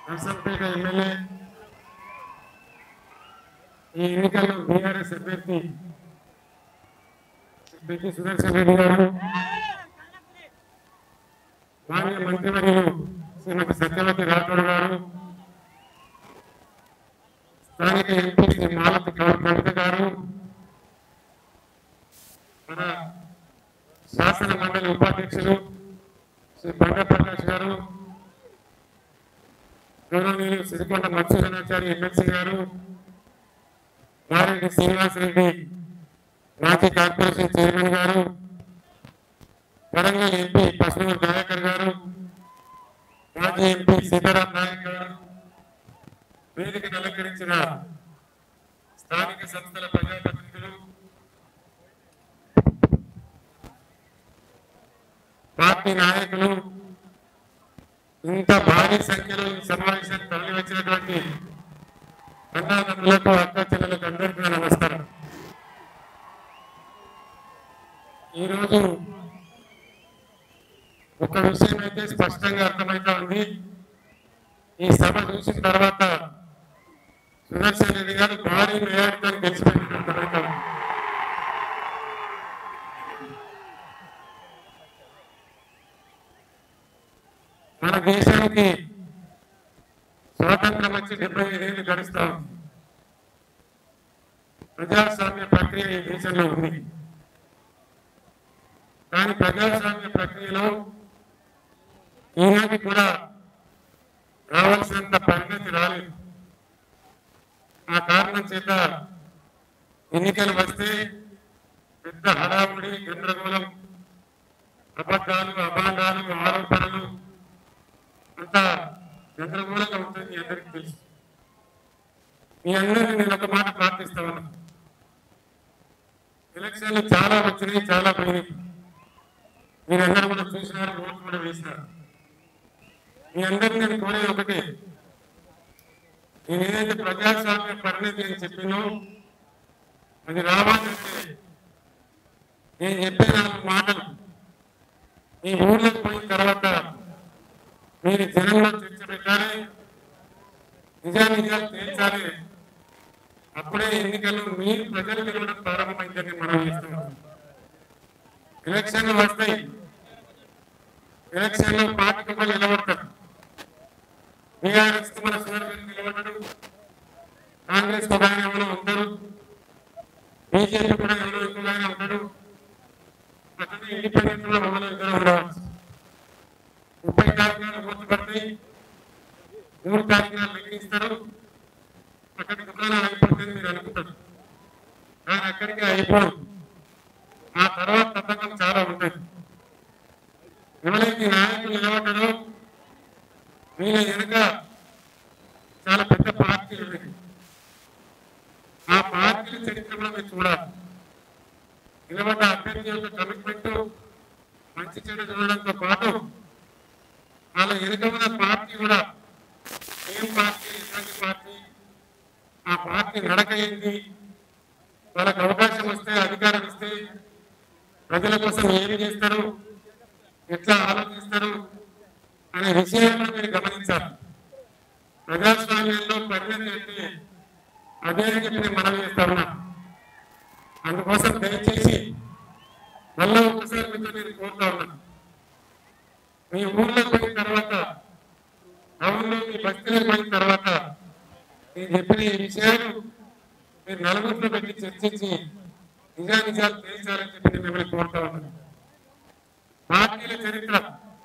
Narsampet MLA ఈ ఎన్నికల్లో BRS అభ్యర్థి పెద్ది సుదర్శన్ రెడ్డి గారు మాన్య మంత్రివర్యులు శ్రీమతి సత్యవతి రాథోడ్ గారు స్థానిక ఎంపీ శ్రీ మాలతి కవిత గారు మన శాసన మండలి ఉపాధ్యక్షులు శ్రీ బండ ప్రకాష్ గారు గౌరవనీయులు సిరికొండ మత్స్యనాచారి ఎమ్మెల్సీ గారు మారెడ్డి శ్రీనివాసరెడ్డి మాజీ కార్పొరేషన్ చైర్మన్ గారు వరంగల్ ఎంపీ పశ్చిమ దయాకర్ గారు మాజీ ఎంపీ సీతారాం నాయక్ గారు వేదికను అలంకరించిన స్థానిక సంస్థల ప్రజాప్రతినిధులు పార్టీ నాయకులు ఇంత భారీ సంఖ్యలో ఈ సమావేశానికి తరలి వచ్చినటువంటి అన్నదమ్ములకు అక్క చెల్లెలకు అందరికీ నా నమస్కారం ఈరోజు ఒక విషయం అయితే స్పష్టంగా అర్థమవుతా ఉంది ఈ సభ చూసిన తర్వాత సుదర్శన్ రెడ్డి గారు భారీ మేయర్తో గెలిచిపోయినట్టు అర్థమవుతా ఉంది మన దేశానికి స్వాతంత్రం వచ్చి డెబ్బై ఐదేళ్ళు గడుస్తా ఉంది ప్రజాస్వామ్య ప్రక్రియ ఈ దేశంలో ఉంది కానీ ప్రజాస్వామ్య ప్రక్రియలో ఈనాటి కూడా రావాల్సినంత పరిణతి రాలేదు ఆ కారణం చేత ఎన్నికలు వస్తే పెద్ద హడావుడి గందరగోళం అబద్ధాలు అభాండాలు ఆరోపణలు అంతా గందరగోళంగా ఉంటుంది మీ అందరికీ తెలుసు మీ అందరినీ నేను ఒక మాట ప్రార్థిస్తా ఉన్నా ఎలక్షన్లు చాలా వచ్చినాయి చాలా పోయినాయి మీరందరూ కూడా చూసినారు ఓట్లు కూడా వేసినారు మీ అందరినీ నేను కోరేది ఒకటే నేను ఏదైతే ప్రజాస్వామ్య పరిణతి అని చెప్పినో అది రావాలంటే నేను చెప్పే నాలుగు మాటలు మీ ఊర్లోకి పోయిన తర్వాత మీరు జనంలో చర్చ పెట్టాలి నిజానిజాలు తేల్చాలి అప్పుడే ఎన్నికలు మీరు ప్రజలు గెలవడం ప్రారంభమైందని మనం చేస్తున్నాం ఎలక్షన్లు వస్తాయి ఎలక్షన్లో పార్టీ ఒకరు నిలబడతారు బీఆర్ఎస్ మన సుదర్శన్ నిలబడ్డాడు కాంగ్రెస్ ఒక ఆయన ఎవరో ఉంటారు బీజేపీ కూడా ఎవరో ఇంకొక ఆయన ఉంటాడు అతను ఇండిపెండెంట్ లో ఎవరో ఇద్దరు ఉండవచ్చు ముప్పై కార్యక్రమాలు పూర్తి పడతాయి మూడు కార్యక్రమాలు లెక్కిస్తారు అక్కడ దుకాణాలు అయిపోతుంది మీరు అనుకుంటారు కానీ అక్కడికి అయిపోదు ఆ తర్వాత పథకం చాలా ఉంటుంది ఎవరైతే నాయకులు నిలబడ్డారో వీళ్ళ వెనుక చాలా పెద్ద పార్టీలు ఉన్నాయి ఆ పార్టీల చరిత్ర కూడా మీరు చూడాలి నిలబడ్డ అభ్యర్థి యొక్క కమిట్మెంట్ మంచి చెడు చూడడంతో పాటు వాళ్ళ వెనుక ఉన్న పార్టీ కూడా ఏం పార్టీ ఎటువంటి పార్టీ ఆ పార్టీ నడక ఏంటి వాళ్ళకి అవకాశం వస్తే అధికారం ఇస్తే ప్రజల కోసం ఏమి చేస్తారు ఎట్లా ఆలోచిస్తారు అనే విషయాలను మీరు గమనించాలి ప్రజాస్వామ్యంలో పరిణతి అంటే అదే అని చెప్పి నేను మనం చేస్తా ఉన్నా అందుకోసం దయచేసి మళ్ళా ఒకసారి మీతో నేను కోరుతా ఉన్నా మీ ఊర్లో పోయిన తర్వాత టౌన్లో మీ బస్తీలో పోయిన తర్వాత నేను చెప్పిన ఈ విషయాలు మీరు నలుగురిలో పెట్టి చర్చించి నిజానిజాలు తేల్చాలని చెప్పి నేను మిమ్మల్ని కోరుతా ఉన్నాను పార్టీల చరిత్ర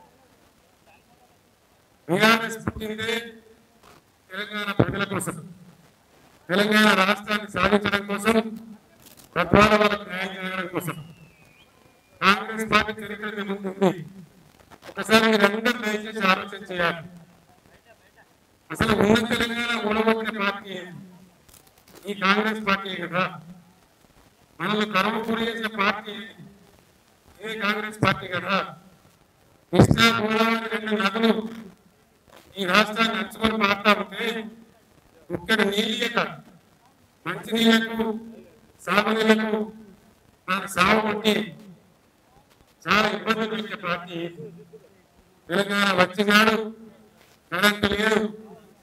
బీఆర్ఎస్ పుట్టిందే తెలంగాణ ప్రజల కోసం తెలంగాణ రాష్ట్రాన్ని సాధించడం కోసం తద్వారా వాళ్ళకి న్యాయం జరగడం కోసం కాంగ్రెస్ పార్టీ చరిత్ర మీ ముందు ఉంది ఒకసారి మీరందరూ దయచేసి ఆలోచన చేయాలి అసలు ఉన్న తెలంగాణ ఓడగొట్టిన పార్టీ ఏది? ఈ కాంగ్రెస్ పార్టీ కదా మనల్ని కరువు గురి చేసిన పార్టీ ఏది? ఇదే కాంగ్రెస్ పార్టీ కదా కృష్ణా గోదావరి రెండు నదులు ఈ రాష్ట్రాన్ని నడుచుకొని పారుతా ఉంటే ఇక్కడ నీళ్ళక మంచినీళ్లకు సాగునీళ్లకు మనకు సాగు కొట్టి చాలా ఇబ్బందులు పెట్టే పార్టీ ఏది? తెలంగాణ వచ్చినాడు కరెంటు లేదు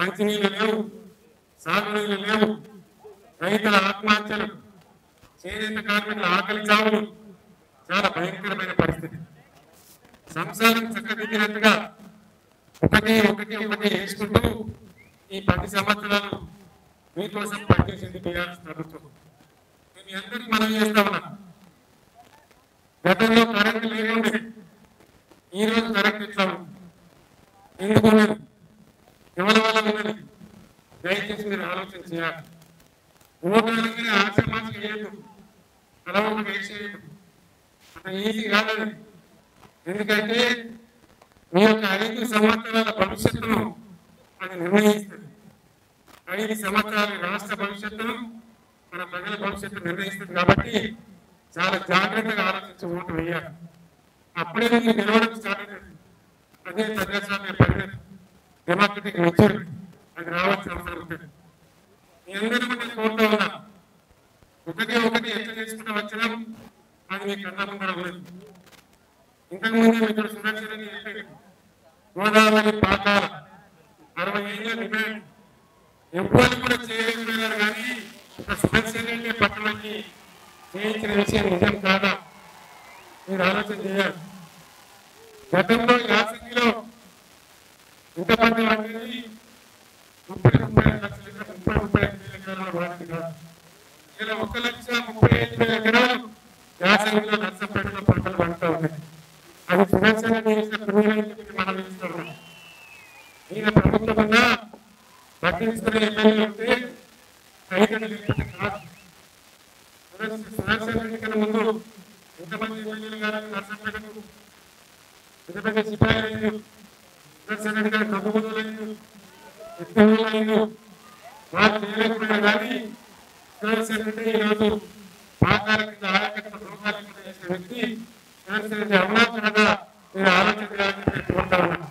మంచినీళ్ళు లేవు సాగునీళ్ళు లేవు రైతుల ఆత్మహత్యలు చేనేత కార్మికుల ఆకలి చావులు చాలా భయంకరమైన పరిస్థితి సంసారం చక్కదిద్దినట్టుగా ఒకటి ఒకటి ఒకటి వేసుకుంటూ ఈ పది సంవత్సరాలు మీకోసం పనిచేసింది టీఆర్ఎస్ ప్రభుత్వం నేను మీ అందరికీ మనం చేస్తా ఉన్నా గతంలో కరెంట్ లేకుండే ఈ రోజు కరెంట్ ఇట్లా ఉంది ఎందుకు ఉన్నది ఎవరి వల్ల ఉన్నది దయచేసి మీరు ఆలోచన చేయాలి ఓటు అనగానే ఆశ్రమానికి వేయద్దు అలవాటు వేసేయద్దు అంత ఈజీ కాదు అది. ఎందుకంటే మీ యొక్క ఐదు సంవత్సరాల భవిష్యత్తును అది నిర్ణయిస్తుంది ఐదు సంవత్సరాల రాష్ట్ర భవిష్యత్తును మన ప్రజల భవిష్యత్తు నిర్ణయిస్తుంది కాబట్టి చాలా జాగ్రత్తగా ఆలోచించి ఓటు వేయాలి అప్పుడే మీకు నిలవడం స్టార్ట్ అవుతుంది అదే ప్రజాస్వామ్య పరిణతి డెమోక్రటిక్ మెచ్యూరిటీ అది రావాల్సిన అవసరం ఉంటుంది మీ అందరూ కూడా నేను కోరుతా ఉన్నా ఒకటి ఒకటి ఎట్లా చేసుకుంటూ వచ్చినాం అది మీ కన్నా ముందర ఉన్నది ఇంతకు ముందు ఇక్కడ సురక్షణ చెప్పాడు గోదావరి పాకాల అరవై ఏళ్ళ డిమాండ్ ఎవ్వరు కూడా చేయలేకపోయినారు కానీ ఒక సురక్షణ పట్టణాన్ని చేయించిన విషయం నిజం కాదా మీరు ఆలోచన చేయాలి గతంలో యాసంగిలో ఇంతమంది వాటిని ముప్పై ముప్పై ఐదు లక్షల ఎకరాలు, ముప్పై ముప్పై ఐదు వేల ఎకరాల వాటికి కాదు ఇలా ఒక లక్ష ముప్పై ఐదు వేల ఎకరాలు యాసంగిలో నర్సంపేటలో పంటలు పండుతూ ఉన్నాయి అది సురక్షణ చేసిన పురుగులకి మనం ఇస్తూ ఉన్నాం ఈయన ప్రభుత్వం ఉన్నా పట్టించుకునే ఎమ్మెల్యే ఉంటే రైతులు లేకపోతే కాదు సురక్షణ ఎన్నికల ముందు ఎంతమంది ఎమ్మెల్యేలు గారు నర్సంపేటకు పెద్ద పెద్ద సిపాయిలు సురక్షణ ఎన్నికల ప్రభుత్వాలు ఎక్కువైంది వారు చేయలేకపోయినా కానీ సురక్షణ అంటే ఈరోజు పాకాల కింద ఆలకట్ల రూపాయల కింద చేసిన వ్యక్తి సురక్షణ అవునా కాదా మీరు ఆలోచన చేయాలని పెట్టుకుంటా ఉన్నాను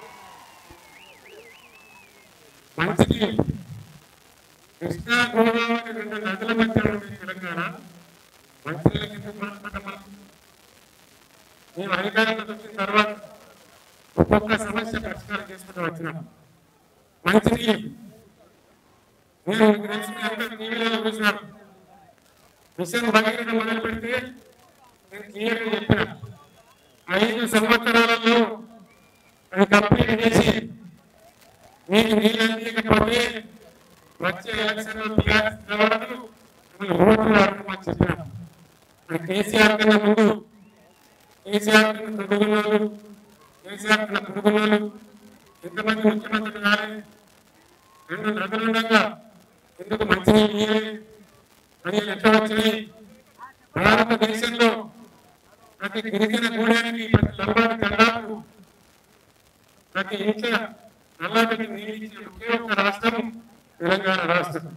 మంచిది కృష్ణా గోదావరి రెండు నదుల మధ్య ఉంది తెలంగాణ మంచినీళ్ళ కింద పడుతుంటాం మనం మేము అధికారంలోకి వచ్చిన తర్వాత ఒక్కొక్క సమస్య పరిష్కారం చేసుకుంటూ వచ్చినాం మంచినీళ్ళు నేను మీకు తెలిసి మీ అందరూ టీవీలలో చూసినారు మిషన్ భగీరథ మొదలు పెడితే నేను క్లియర్గా చెప్పిన ఐదు సంవత్సరాలలో అది కంప్లీట్ చేసి మీకు నీళ్ళు అందించకపోతే వచ్చే ఎలక్షన్లో టీఆర్ఎస్ నిలబడదు మిమ్మల్ని ఓట్లు అడగమని చెప్పిన మరి కేసీఆర్ కన్నా ముందు కేసీఆర్ కన్నా చదువుకున్నారు కేసీఆర్ కన్నా చదువుకున్నారు ఎంతమంది ముఖ్యమంత్రులు కాలేదు రెండు నదులుండగా ఎందుకు మంచినీళ్ళు ఇయ్యలేదు నీళ్ళు ఎట్లా వచ్చినాయి భారతదేశంలో ప్రతి గిరిజన గూడానికి ప్రతి లంబాడి తండాకు ప్రతి ఇంట్లో నల్లటికి నీళ్ళు ఇచ్చే ఒకే ఒక్క రాష్ట్రం తెలంగాణ రాష్ట్రం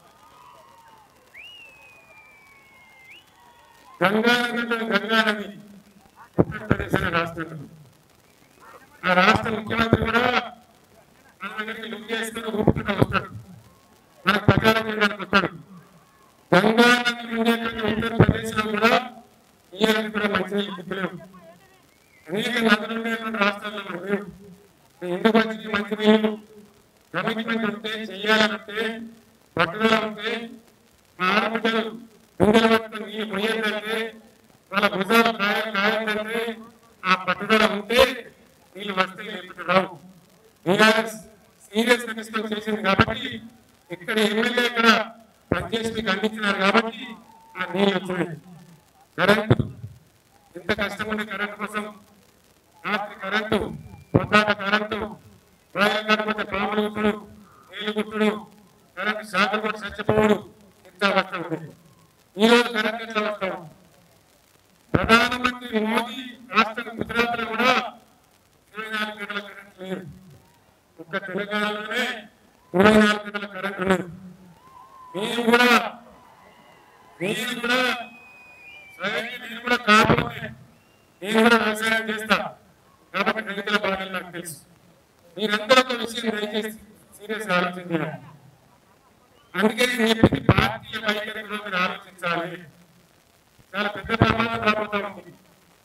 గంగా నది గంగా నది ఉత్తరప్రదేశ్ అనే రాష్ట్రం ఆ రాష్ట్ర ముఖ్యమంత్రి కూడా మన దగ్గరికి లుక్ చేసుకుని ఊపుకుంటూ వస్తాడు మనకు ప్రచారం చేయడానికి వస్తాడు గంగా నది ఉండేటువంటి ఉత్తరప్రదేశ్ లో కూడా ఈయనకి కూడా మంచినీళ్ళు దిక్కులేవు అనేక నదులు ఉండేటువంటి రాష్ట్రాల్లో మనకు లేవు ఎందుకు వచ్చింది మంచినీళ్ళు కమిట్మెంట్ ఉంటే చెయ్యాలంటే పట్టుదల ఉంటే మా ఆడబిడ్డలు పిందెలు పట్టుకుని నీళ్ళు మొయ్యందంటే వాళ్ళ భుజాలు కాయ కాయందంటే ఆ పట్టుదల ఉంటే నీళ్ళు వస్తే లేకపోతే రావు టీఆర్ఎస్ సీరియస్ తీసుకొని చేసింది కాబట్టి ఇక్కడ ఎమ్మెల్యే ఇక్కడ పనిచేసి మీకు అందించినారు కాబట్టి ఆ నీళ్ళు వచ్చినాయి కరెంటు ఎంత కష్టం ఉంది కరెంటు కోసం రాత్రి కరెంటు పొద్దాట కరెంటు రాయలు కాకపోతే పాములు గుట్టుడు నీళ్లు గుట్టుడు కరెంటు శాఖలు కూడా చచ్చిపోవడు ఇంత వస్తూ ఉంది ఈ రోజు కరెంట్ ఎట్లా వస్తాం ప్రధానమంత్రి మోదీ రాష్ట్ర గుజరాత్ లో కూడా ఇరవై నాలుగు గంటల కరెంట్ లేదు ఒక్క తెలంగాణలోనే ఇరవై నాలుగు గంటల కరెంట్ లేదు నేను కూడా నేను కూడా స్వయంగా నేను కూడా కాకపోతే నేను కూడా వ్యవసాయం చేస్తా కాబట్టి రైతుల బాధలు నాకు తెలుసు మీరందరూ ఒక విషయం దయచేసి సీరియస్ ఆలోచన చేయాలి అందుకే నేను చెప్పింది పార్టీల వైఖరిలో మీరు ఆలోచించాలి చాలా పెద్ద ప్రమాదం రాబోతా ఉంది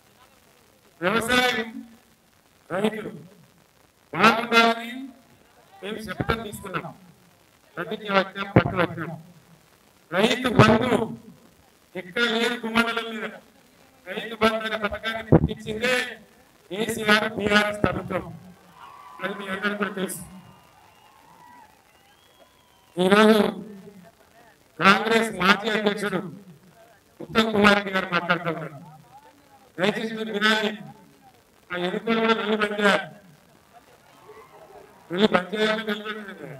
వ్యవసాయం రైతులు బాగుండాలని మేము శబ్దం తీసుకున్నాం ప్రతిజ్ఞ వచ్చాం పట్టు వచ్చాం రైతు బంధు ఎక్కడ లేదు కుమ్మడల మీద రైతు బంధు అనే పథకాన్ని పుట్టించిందే కేసీఆర్ బీఆర్ఎస్ ప్రభుత్వం అది మీ అందరికీ కూడా తెలుసు ఈరోజు కాంగ్రెస్ మాజీ అధ్యక్షుడు ఉత్తమ్ కుమార్ రెడ్డి గారు మాట్లాడుతున్నారు దయచేసి మీరు వినాలి ఆ ఎన్నికలు కూడా వెళ్ళి బంద్ చేయాలి వెళ్ళి బంద్ చేయాలని నిలబెట్టింది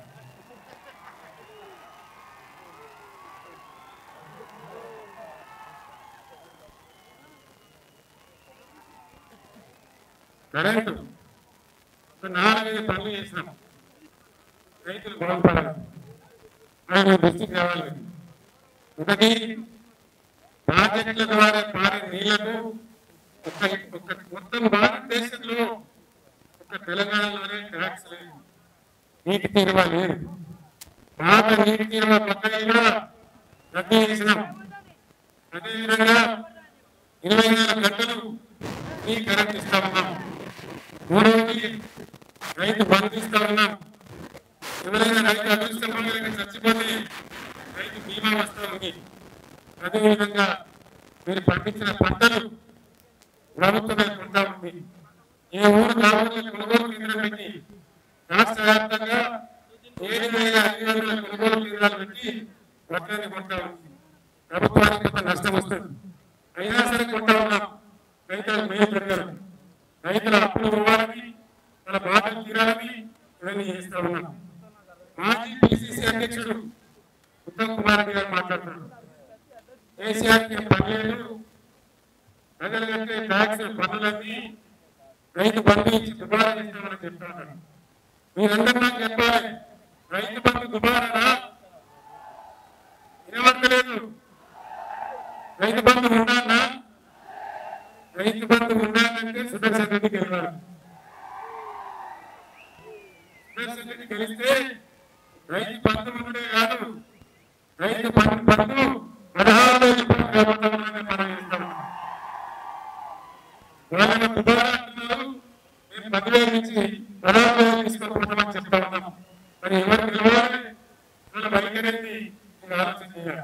కరెంటు ఒక నాలుగైదు పనులు చేసినాం రైతులు బాగుపడాలి ఆయన దృష్టికి రావాలి ఒకటి ప్రాజెక్టుల ద్వారా పారే నీళ్లకు ఒక ఒక మొత్తం భారతదేశంలో ఒక తెలంగాణలోనే ట్యాక్స్ లేదు నీటి తీరువ లేదు పాత నీటి తీరువ పక్కన కూడా రద్దు చేసినాం అదేవిధంగా ఇరవై నాలుగు గంటలు ఈ కరెంట్ ఇస్తా ఉన్నాం మూడవది రైతు బంధు ఇస్తా ఉన్నాం ఎవరైనా రైతు అదృష్టం పొందలేక చచ్చిపోతే రైతు బీమా వస్తూ ఉంది అదేవిధంగా మీరు పండించిన పంటలు ప్రభుత్వమే కొంటా ఉంది ఏ ఊరు కావాలి కొనుగోలు కేంద్రం పెట్టి రాష్ట్ర వ్యాప్తంగా ఏడు వేల ఐదు వందల కొనుగోలు కేంద్రాలు పెట్టి వడ్లని కొంటా ఉంది ప్రభుత్వానికి కొంత నష్టం వస్తుంది అయినా సరే కొంటా ఉన్నాం రైతులకు మేలు జరగాలి రైతుల అప్పులు ఇవ్వాలని వాళ్ళ బాధలు తీరాలని ఇవన్నీ చేస్తా ఉన్నాం మాజీ పిసిసి అధ్యక్షుడు ఉత్తమ్ కుమార్ రెడ్డి గారు మాట్లాడుతున్నారు కేసీఆర్ కి పనిలేదు ప్రజలు కట్టే ట్యాక్స్ పనులన్నీ రైతు బంధు ఇచ్చి దుబారా చేస్తామని చెప్తున్నారు మీరందరూ నాకు చెప్పాలి రైతు బంధు దుబారా వినవక్కలేదు రైతు బంధు ఉండాలా రైతు బంధు ఉండాలంటే సుదర్శన్ రెడ్డి గెలవాలి సుదర్శన్ రెడ్డి గెలిస్తే రైతు బంధు ఉండే కాదు రైతు బంధు బంధు పదహారు వేల రూపాయలు ప్రభుత్వంలోనే మనం ఇస్తాం వాళ్ళని దుబారా అంటున్నారు మేము పదివేలు నుంచి పదహారు వేలు తీసుకొని చెప్తా ఉన్నాం మరి ఎవరు గెలవాలి వాళ్ళ వైఖరిని మీరు ఆలోచన చేయాలి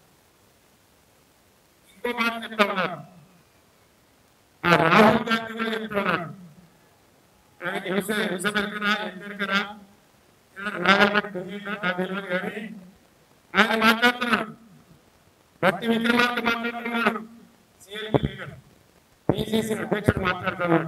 ఇంకో మాట చెప్తా ఉన్నారు ఆ రాహుల్ గాంధీ కూడా చెప్తా ఉన్నాడు ఆయనకి హింస హింస పెరగరా ఏం పెరగరా రాగలపట్టి తెలియదా నాకు తెలియదు కానీ ఆయన మాట్లాడుతున్నాడు భక్తి విక్రమార్క మాట్లాడుతున్నాడు సిఎల్పి లీడర్ పిసిసి అధ్యక్షుడు మాట్లాడుతున్నాడు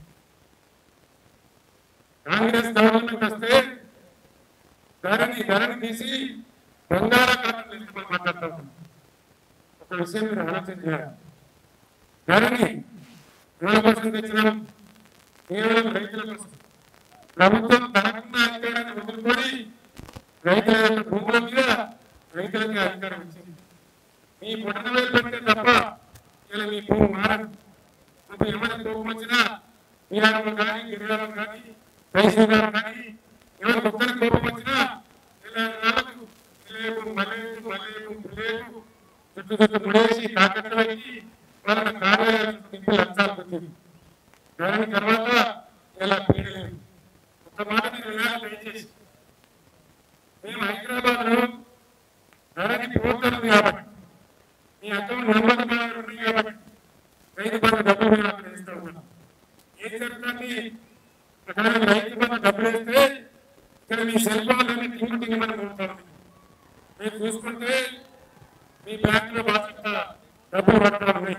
కాంగ్రెస్ గవర్నమెంట్ వస్తే ధరని ధరని తీసి బంగాళాఖాతం నిలుచుకొని మాట్లాడుతూ ఉన్నాడు ఒక విషయం మీరు ఆలోచన చేయాలి ధరని ఎవరి కోసం తెచ్చినాం కేవలం రైతుల కోసం ప్రభుత్వం తనకున్న అధికారాన్ని వదులుకొని రైతుల యొక్క భూముల మీద రైతులకి అధికారం ఇచ్చింది మీ పొట్టన వేలు పెడితే తప్ప ఇలా మీ భూమి మారదు మీకు ఏమైనా కోపం వచ్చినా మీరారం కానీ గిరిరారం కానీ రైతురారం కానీ ఎవరికి ఒక్కరి కోపం వచ్చినా ఇలా నాలుగు ఇల్లేపు మల్లేపు మల్లేపు పుల్లేపు చుట్టూ చుట్టూ ముడేసి తాకట్టు పెట్టి వాళ్ళ కార్యాలయాలకు తిప్పి లక్షాలు వచ్చింది దాని తర్వాత ఇలా పీడలేదు ఒక మాట మీరు వినాలి దయచేసి మేము హైదరాబాద్ లో ధరని పోతుంది కాబట్టి మీ అకౌంట్ నెంబర్ ఉంది కాబట్టి రైతు బంధు డబ్బులు మీరు అక్కడ వేస్తూ ఉన్నాం ఏం జరుగుతుంది అక్కడ మీరు రైతు బంధు డబ్బులు వేస్తే ఇక్కడ మీ సెల్ ఫోన్ అన్ని టింగు టింగమని కొడుతుంది మీరు చూసుకుంటే మీ బ్యాంక్ లో బాధ్యత డబ్బులు పడతా ఉన్నాయి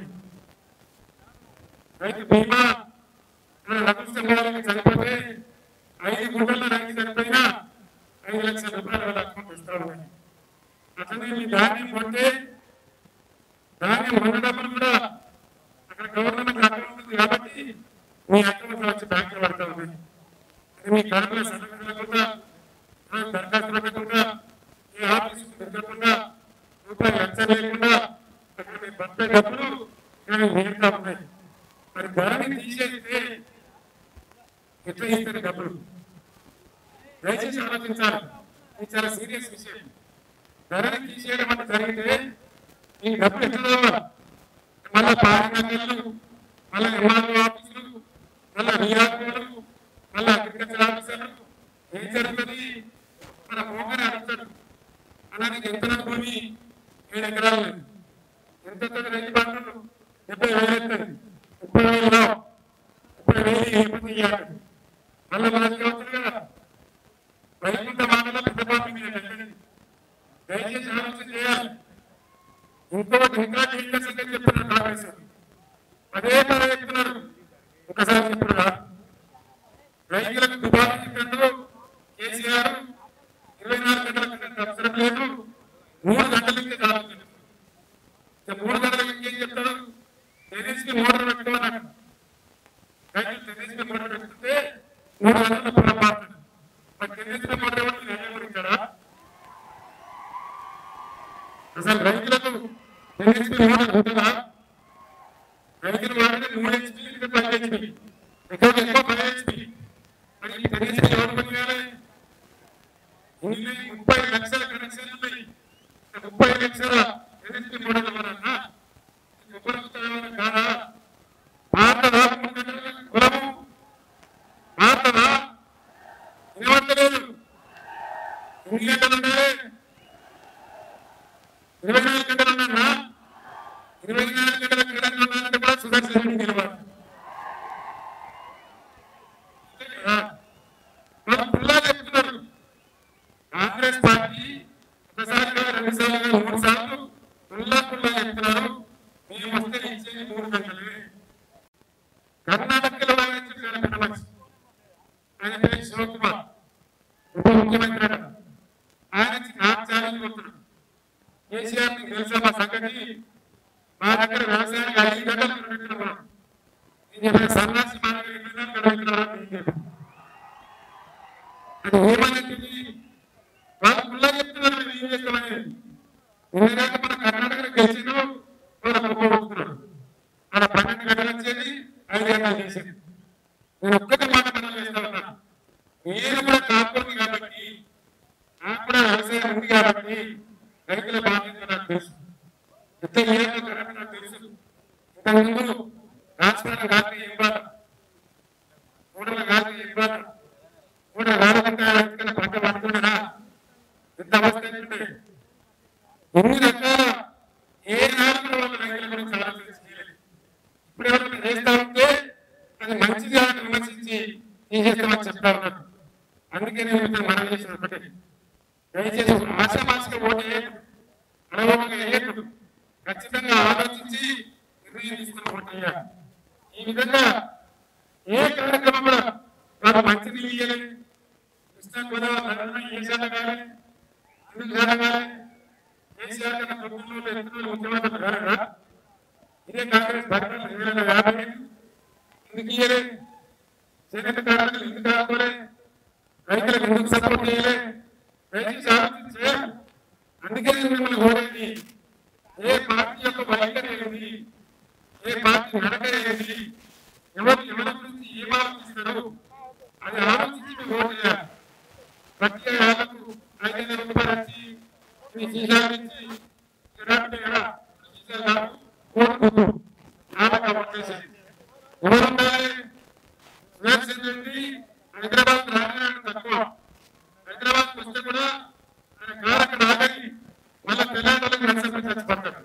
రైతు బీమా మన అదృష్టం వాళ్ళకి చనిపోతే ఐదు గుంటల్లో రైతు చనిపోయినా ఐదు లక్షల రూపాయలు వాళ్ళ అకౌంట్ ఇస్తా ఉన్నాయి అట్లనే మీ ధాన్యం కొంటే ధాన్యం వంద డబ్బులు కూడా అక్కడ గవర్నమెంట్ అకౌంట్ ఉంది కాబట్టి మీ అకౌంట్ లో వచ్చి బ్యాంకులో పడతా ఉంది అది మీ కడుపులో సడగకుండా దరఖాస్తు పెట్టకుండా ఏ ఆఫీస్ తిరగకుండా రూపాయి లక్ష లేకుండా అక్కడ మీ భర్త డబ్బులు ఇక్కడ నేరుగా ఉన్నాయి మరి ధరని తీసేస్తే ఎట్లా ఇస్తారు డబ్బులు దయచేసి ఆలోచించాలి ఇది చాలా సీరియస్ విషయం ధరని తీసేయడం అంటే జరిగితే ఈ డబ్బులు ఎట్లా రావాలి? మళ్ళా పారినగర్లు మళ్ళా ఎంఆర్ఓ ఆఫీసులు మళ్ళా రియాకులు మళ్ళా అగ్రికల్చర్ ఆఫీసర్లు ఏం జరుగుతుంది ఆయనకి ఎంత భూమి ఏడు ఎకరాలు లేదు. ఎంత ఎత్తుంది రైతు బంధు డెబ్బై వేలు ఎత్తుంది ముప్పై వేలు రావు ముప్పై వేలు ఎప్పుడు ఇవ్వాలి మళ్ళీ మనకి అవుతుంది కదా వైకుంఠ మాటలో పెద్ద పాపి మీద పెట్టండి. దయచేసి ఆలోచన చేయాలి ఇంకోటి ఇంకా డేంజర్స్ అంటే చెప్తున్నారు కాంగ్రెస్ అదే పదే చెప్తున్నారు ఒకసారి చెప్పుడు రా రైతులకు దుబారా చెప్పారు కేసీఆర్ ఇరవై నాలుగు గంటల క్రితం అవసరం లేదు మూడు గంటలకి చాలు ఇక మూడు గంటలకి ఏం చెప్తాడు టెన్నిస్కి మోటార్ పెట్టుకోవాలి రైతులు టెన్నిస్కి మోటార్ పెట్టుకుంటే మూడు గంటల పొరపాటు మరి టెన్నిస్కి మోటార్ ఎవరు నిర్ణయించారా అసలు రైతులకు టెన్నిస్కి మోటార్ ఉంటుందా రైతులు వాడితే మూడు హెచ్పి ఇంకా పది హెచ్పి ఎక్కువ ఎక్కువ పది హెచ్పి మరి ఈ టెన్నిస్కి ఎవరు పనిచేయాలి ఇన్ని ముప్పై లక్షల కనెక్షన్లు ఉన్నాయి ఇంకా ముప్పై లక్షల టెన్నిస్కి మోటార్ ఎవరన్నా ఉపయోగకరమైన కాదా భారత కులము భారత వినవట్లేదు ఎన్ని గంటలు ఉండాలి ఇరవై నాలుగు గంటలు ఉన్నారా ఇరవై నాలుగు గంటల క్రీడలు ఉన్నారంటే కూడా సుదర్శన్ రెడ్డి గెలవాలి మన పిల్లలు చెప్తున్నారు కాంగ్రెస్ పార్టీ ఒకసారి కాదు, రెండు సార్లు కాదు, మూడు సార్లు పుల్లా పుల్లా చెప్తున్నారు మేము వస్తే ఇచ్చేది మూడు గంటలే కర్ణాటకలో ఆయన చెప్పారు పెద్ద మనిషి ఆయన పేరు శివకుమార్ ఉప ముఖ్యమంత్రి అట. ఆయన నాకు ఛాలెంజ్ కొడుతున్నాడు కేసీఆర్ నీకు తెలుసా మా సంగతి మా దగ్గర వ్యవసాయానికి ఐదు గంటలు పెట్టినాం నేను చెప్పిన సన్నాసి మా దగ్గర ఎన్ని గంటలు గడవెట్టినారా అని నేను చెప్పాను. అది ఏమనేది వాళ్ళు పుల్లా చెప్తున్నారు మేము ఏం చేస్తామని ఎందుకంటే మన కర్ణాటక గెలిచినాం వాళ్ళు ఒప్పుకుంటున్నారు అలా పన్నెండు గంటలు వచ్చేది ఐదు గంటలు చేసేది నేను ఒక్కటి మాట మనం చేస్తా ఉన్నా నేను కూడా కాపురం కాబట్టి నాకు కూడా వ్యవసాయం ఉంది కాబట్టి రైతుల బాధ్యత నాకు తెలుసు ఎంత ఏదో కరెక్ట్ నాకు తెలుసు ఇంతకుముందు రాష్ట్రాల గాలి ఇవ్వాలి ఊడల గాలి ఇవ్వాలి ఊడ రాడకుండా రైతుల పంట పడుతుండరా ఎంత అవస్థ ఏంటంటే ఎన్ని రకాల ఏ నాయకులు వాళ్ళ రైతుల గురించి ఆలోచన చేయలేదు ఇప్పుడు ఎవరైనా చేస్తా ఉంటే అది మంచిది అని విమర్శించి తీసేస్తామని చెప్తా ఉన్నారు అందుకే నేను ఇక్కడ మనం చేసిన ఒకటే దయచేసి ఆశామాసిగా ఓటు వేయదు అలవోగా వేయదు ఖచ్చితంగా ఆలోచించి నిర్ణయం తీసుకుని ఓటు వేయాలి ఈ విధంగా ఏ కార్యక్రమం కూడా వారు మంచి నీళ్ళు ఇయ్యలేదు కృష్ణా గోదావరి నదులను ఏ జరగాలి ఎందుకు జరగాలి కేసీఆర్ కన్నా ప్రభుత్వంలో ఎత్తున ముఖ్యమంత్రి గారా ఇదే కాంగ్రెస్ పార్టీ రెండు వేల యాభై ఎందుకు ఇయ్యలే చేనేత కార్మికులు ఎందుకు ఆదుకోలే రైతులకు ఎందుకు సపోర్ట్ చేయలే రైతులు ఆలోచన చేయాలి అందుకే నేను మిమ్మల్ని కోరేది ఏ పార్టీ యొక్క వైఖరి ఏది ఏ పార్టీ నడక ఏది ఎవరు ఎవరి గురించి ఏం ఆలోచిస్తారు అది ఆలోచించి మీరు ఓటు చేయాలి ప్రతి ఏళ్ళకు ఐదు వందల రూపాయలు వచ్చి మీ సీసాలు ఇచ్చి ఇలాంటి కదా సీసాలు కాదు, ఓటుకు నాటక ఓటేసేది ఎవరు ఉండాలి సుదర్శన్ రెడ్డి హైదరాబాద్ రాజధాని తక్కువ హైదరాబాద్ వస్తే కూడా ఆయన కారక నాగరి వాళ్ళ పిల్లలకు నర్సంపేట చచ్చిపడతాడు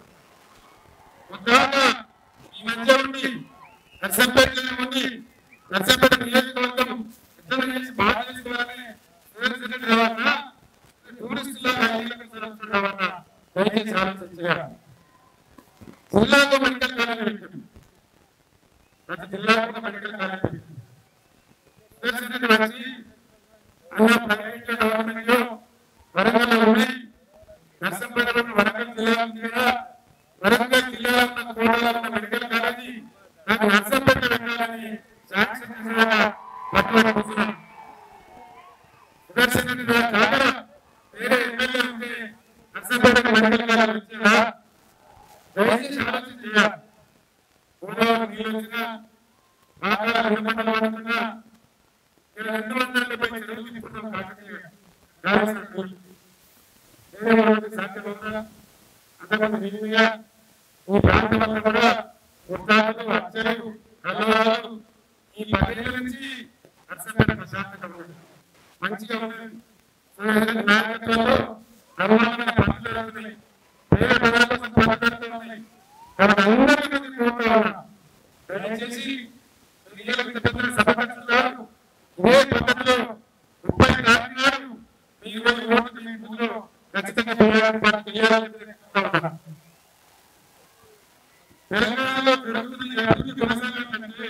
ఉద్యోగ ఈ మధ్య ఉండి నర్సంపేటలో ఉండి నర్సంపేట నియోజకవర్గం ఇద్దరు కలిసి బాగా చేసుకోవాలని సుదర్శన్ రెడ్డి రావాలన్నా టూరిస్టుల రావాలన్నా దయచేసి ఆలోచన చేయాలి జిల్లాకు మెడికల్ కాలేజ్ పెట్టింది ప్రతి జిల్లాకు మెడికల్ కాలేజ్ పెట్టింది సుదర్శన్ రెడ్డి వచ్చి అన్న ప్రైవేట్ గవర్నమెంట్ వరంగల్ ఉన్నాయి నర్సంపేట వరంగల్ జిల్లా ఉంది కదా వరంగల్ జిల్లాలో ఉన్న కోటలో ఉన్న మెడికల్ కాలేజీ నాకు నర్సంపేట వెళ్ళాలని శాంక్షన్ చేసిన పట్టుబడి కూర్చున్నాను సుదర్శన్ రెడ్డి గారు కాకుండా వేరే ఎమ్మెల్యే ఉంటే నర్సంపేట మెడికల్ కాలేజ్ వచ్చిందా దయచేసి ఆలోచన చేయాలి గోదావరి నీళ్ళు వచ్చినా ఆకార వినపడలు పడుతున్నా ఇలా రెండు వందల డెబ్బై చెరువులు ఇప్పుడు కాకతీయ గాలి సంఖ్యలు వేరే వాళ్ళకి సాధ్యం ఉందా అంతమంది నిలువుగా ఈ ప్రాంతం అంతా కూడా ఉత్సాహాలు అచ్చలు కలవరాలు ఈ పదిహేను నుంచి నర్సంపేట ప్రశాంతంగా ఉంది మంచిగా ఉంది నాయకత్వంలో బ్రహ్మాండమైన పంటలు పేద ప్రజల కోసం పోరాడుతున్నాయి కాబట్టి అందరికీ నేను కోరుతా ఉన్నా దయచేసి మీరు ఇంత పెద్ద సభ కట్టుతున్నారు ఇదే పద్ధతిలో ముప్పై తారీఖు మీ రోజు ఓటు మీ ముందులో ఖచ్చితంగా పోరాటం పాటు చేయాలని కోరుతా ఉన్నా తెలంగాణలో జరుగుతున్న ఈ అభివృద్ధి కొనసాగాలంటే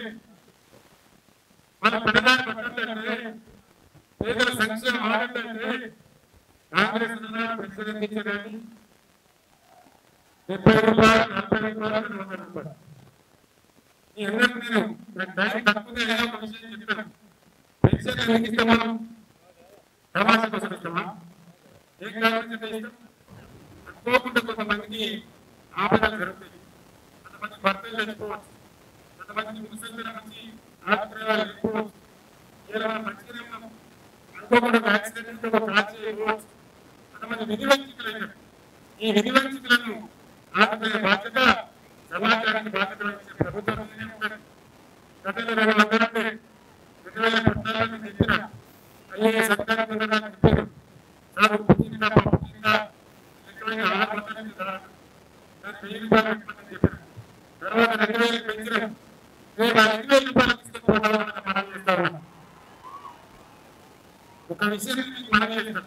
మన పెడదారి పట్టాలంటే పేదల సంక్షేమం ఆడాలంటే కాంగ్రెస్ పెన్షన్ ఇచ్చేదాన్ని ముప్పై రూపాయలు నలభై రూపాయలు నలభై రూపాయలు ఈ అందరికీ నేను నాకు టైం తక్కువగా ఏదో ఒక విషయం చెప్తాను పెన్షన్ ఎందుకు ఇస్తాం మనం తమాషా కోసం ఇస్తామా ఏం కావాలంటే ఇస్తాం అనుకోకుండా కొంతమందికి ఆపదలు జరుగుతాయి కొంతమంది భర్తలు చనిపోవచ్చు కొంతమంది ముసలి నుంచి ఆత్మీయాలు వెళ్ళిపోవచ్చు ఇలా మనం మంచిగానే ఉన్నాం అనుకోకుండా ఒక యాక్సిడెంట్ ఒక కాల్ చేయకపోవచ్చు కొంతమంది విధి వంచితులైనారు ఈ విధి వంచితులను ఆత్మీయ బాధ్యత సమాజానికి బాధ్యత వహించే ప్రభుత్వం మీదే ఉన్నది. గతంలో రెండు వందలంటే రెండు వేల పద్నాలుగు చెప్పిన ఐఏఎస్ అధికారులు ఉండడానికి చెప్పారు సార్ ఉప్పు తిందా పప్పు తిందా ఎక్కడైనా ఆహారం తర్వాత వెయ్యి రూపాయలు పెట్టమని చెప్పారు తర్వాత రెండు వేలు పెంచడం రేపు ఆ రెండు వేల రూపాయలు తీసుకుపోవడం మనం చేస్తా ఉన్నాం ఒక విషయం మీకు మనం చేస్తాం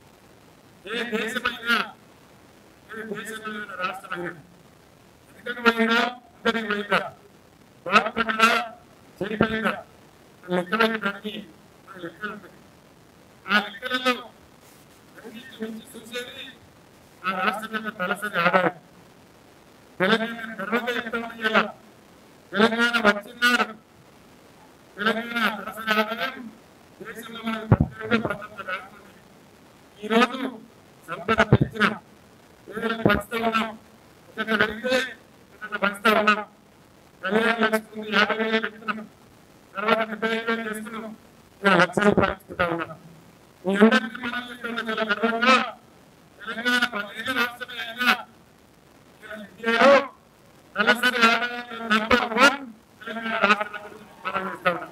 ఏ దేశమైనా ఏ దేశంలో రాష్ట్రమైనా ఎక్కడికి పోయినా ఇక్కడికి పోయినా బాధపడినా చెడిపోయినా లెక్కలకి దానికి మన లెక్కలు ఉంటాయి ఆ లెక్కలలో అన్నింటి మించి చూసేది ఆ రాష్ట్రం యొక్క తలసరి ఆదాయం తెలంగాణ గర్వంగా చెప్తామని ఇలా తెలంగాణ వచ్చినాడు తెలంగాణ తలసరి ఆదాయం దేశంలో మనకు ప్రత్యేకంగా ప్రపంచ రాష్ట్రం ఈ రోజు సంపద పెంచిన పేదలకు పంచుతూ ఉన్నాం ఇక్కడ వెళ్తే ఇక్కడ పంచుతూ ఉన్నాం కళ్యాణ లక్ష్మి యాభై వేలు పెడుతున్నాం తర్వాత డెబ్బై ఐదు వేలు చేస్తున్నాం ఇలా లక్ష రూపాయలు ఇస్తుంటా ఉన్నాం మీ అందరికీ మనం చెప్తున్న చాలా గర్వంగా తెలంగాణ పదిహేను రాష్ట్రమే అయినా ఇండియాలో తలసరి ఆదాయం నంబర్ వన్ తెలంగాణ రాష్ట్రం గురించి మనం చేస్తా ఉన్నాం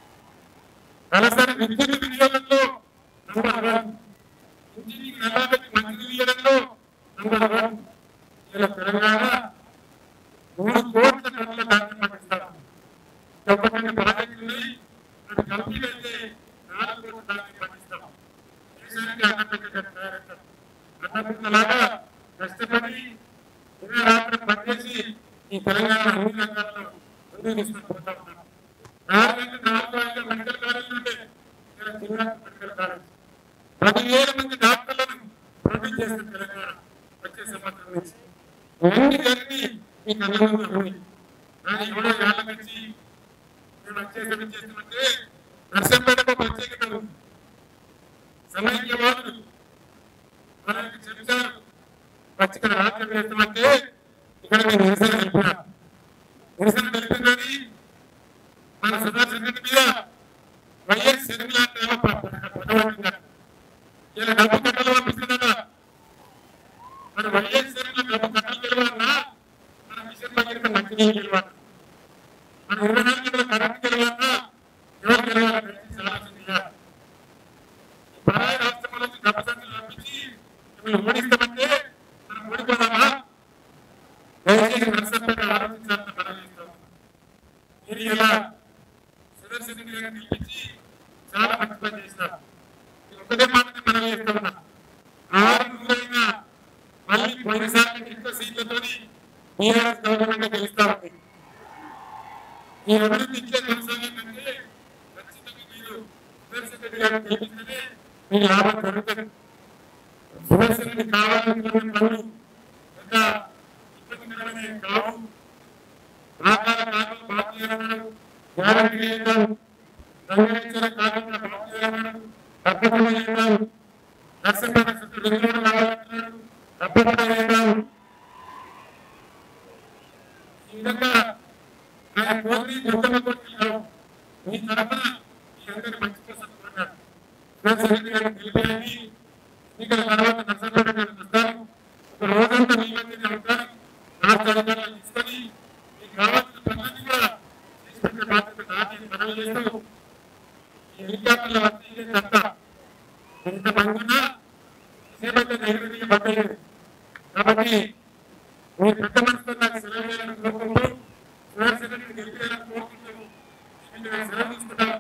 తలసరి విద్యుత్ వినియోగంలో నంబర్ వన్ ఇంటికి నల్లబెట్టి మంచి ఇయ్యడంలో నంబర్ వన్ ఇలా తెలంగాణ మూడు కోట్ల టన్నుల ధాన్యం పండిస్తారు చెప్పకుండా ప్రాజెక్టులు అది కంపెనీ అయితే నాలుగు కోట్ల ధాన్యం పండిస్తాం దేశానికి అన్నపెట్టే తయారవుతాం అన్నపెట్టలాగా కష్టపడి ఇరవై రాత్రి పనిచేసి ఈ తెలంగాణ అన్ని రంగాల్లో ముందుకు తీసుకుని పోతా ఉన్నాం నాలుగు గంటల నాలుగు ఐదు మెడికల్ కాలేజీలు ఉంటే ఇక్కడ చిన్న మెడికల్ కాలేజ్ పదివేల మంది డాక్టర్లను ప్రొడ్యూస్ చేస్తుంది తెలంగాణ వచ్చే సంవత్సరం నుంచి ఇవన్నీ జరిగి మీ కళ్ళ ముందు ఉన్నాయి కానీ ఎవడో వేళ్ళ నుంచి నేను వచ్చేసరికి చేస్తున్నట్టే నర్సంపేటకు ఒక ప్రత్యేకత ఉంది సమైక్యవాదులు మనకి చెప్తారు వచ్చి ఇక్కడ రాత్రి చేస్తామంటే ఇక్కడ మేము నిరసన తెలిపినా నిరసన తెలిపిందని మన సుదర్శన్ రెడ్డి మీద వైఎస్ షర్మిల అంటే పదవంటున్నారు ఇలా డబ్బు కట్టలు పంపిస్తుందట మరి వైఎస్ షర్మిల డబ్బు కట్టలు గెలవాలన్నా మన మిషన్ భగీరథ మంచినీళ్ళు గెలవాలి మన ఇరవై నాలుగు గంటల కరెంట్ గెలవాలన్నా ఎవరు గెలవాలి దయచేసి ఆలోచన చేయాలి ఈ పరాయి రాష్ట్రం నుంచి డబ్బు సంఖ్యలు పంపించి మిమ్మల్ని ఓడిస్తామంటే మనం ఓడిపోదామా దయచేసి నర్సంపేట ఆలోచించాలని మనం చేస్తాం మీరు ఇలా సుదర్శన్ రెడ్డి గారిని పిలిపించి చాలా మంచి పని చేస్తారు ఇది ఒకటే మాటని మనం చేస్తా ఉన్నాం ఆరు నూరైనా మళ్ళీ పోయినసారి ఎక్కువ సీట్లతోని టీఆర్ఎస్ గవర్నమెంట్ గెలుస్తా ఉంది ఈ అభివృద్ధి ఇచ్చే కొనసాగాలంటే ఖచ్చితంగా మీరు సుదర్శన్ రెడ్డి గారిని గెలిపిస్తేనే మీ లాభం జరుగుతుంది సుదర్శన్ రెడ్డి కావాలనుకున్న పనులు ఒక ఇబ్బందికరమే కావు ఆకార కాలం బాధ్యత చేయడం గ్యారంటీ చేయడం రంగేశ్వర కాలంలో బాధ్యత చేయడం తప్పకుండా చేయడం నర్సంపేట చుట్టూ రింగులు కావాలంటున్నాడు తప్పకుండా చేయడం ఈ విధంగా ఆయన కోరి ఉత్తమ కోరికలు మీ తరఫున మీ అందరి మంచి కోసం కోరినాడు సుదర్శన్ గారిని గెలిపేయండి ఇక్కడ తర్వాత నర్సంపేట గారికి వస్తారు ఒక రోజంతా మీ మధ్యనే ఉంటారు రాష్ట్ర అధికారులను తీసుకొని మీకు కావాల్సిన పనులన్నీ కూడా చేసి పెట్టే బాధ్యత నాది అని మనవి చేస్తూ ఈ హెలికాప్టర్ల వచ్చి తప్ప ఎంత మంది ఉన్నా సేపట్ల ధైర్యం పడ్డలేదు కాబట్టి మీ పెద్ద మనసుతో నాకు సెలవు చేయాలని కోరుకుంటూ సుదర్శన్ రెడ్డిని గెలిపేయాలని కోరుకుంటూ నేను సెలవు తీసుకుంటాను